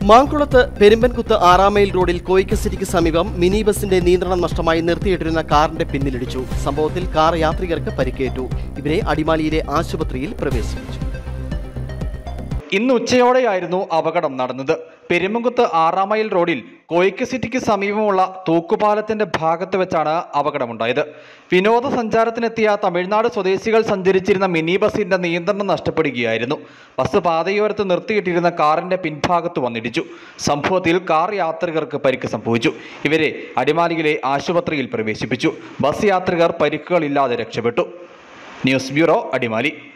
മാങ്കുളത്ത് പെരുമ്പൻകുത്ത് ആറാം മൈൽ റോഡിൽ കോയിക്ക സിറ്റിക്ക് സമീപം മിനി ബസിന്റെ നിയന്ത്രണം നഷ്ടമായി നിർത്തിയിട്ടിരുന്ന കാറിന്റെ പിന്നിലിടിച്ചു സംഭവത്തിൽ കാർ യാത്രികർക്ക് പരിക്കേറ്റു ഇവരെ അടിമാലിയിലെ ആശുപത്രിയിൽ പ്രവേശിപ്പിച്ചു ഇന്ന് ഉച്ചയോടെയായിരുന്നു അപകടം നടന്നത് പെരുമങ്കുത്ത് ആറാം മൈൽ റോഡിൽ കോയിക്ക് സിറ്റിക്ക് സമീപമുള്ള തൂക്കുപാലത്തിന്റെ ഭാഗത്ത് വെച്ചാണ് അപകടമുണ്ടായത് വിനോദസഞ്ചാരത്തിനെത്തിയ തമിഴ്നാട് സ്വദേശികൾ സഞ്ചരിച്ചിരുന്ന മിനി ബസിന്റെ നിയന്ത്രണം നഷ്ടപ്പെടുകയായിരുന്നു ബസ് പാതയോരത്ത് നിർത്തിയിട്ടിരുന്ന കാറിന്റെ പിൻഭാഗത്ത് വന്നിടിച്ചു സംഭവത്തിൽ കാർ യാത്രികർക്ക് പരിക്ക് സംഭവിച്ചു ഇവരെ അടിമാലിയിലെ ആശുപത്രിയിൽ പ്രവേശിപ്പിച്ചു ബസ് യാത്രികർ പരിക്കുകളില്ലാതെ രക്ഷപ്പെട്ടു ന്യൂസ് ബ്യൂറോ അടിമാലി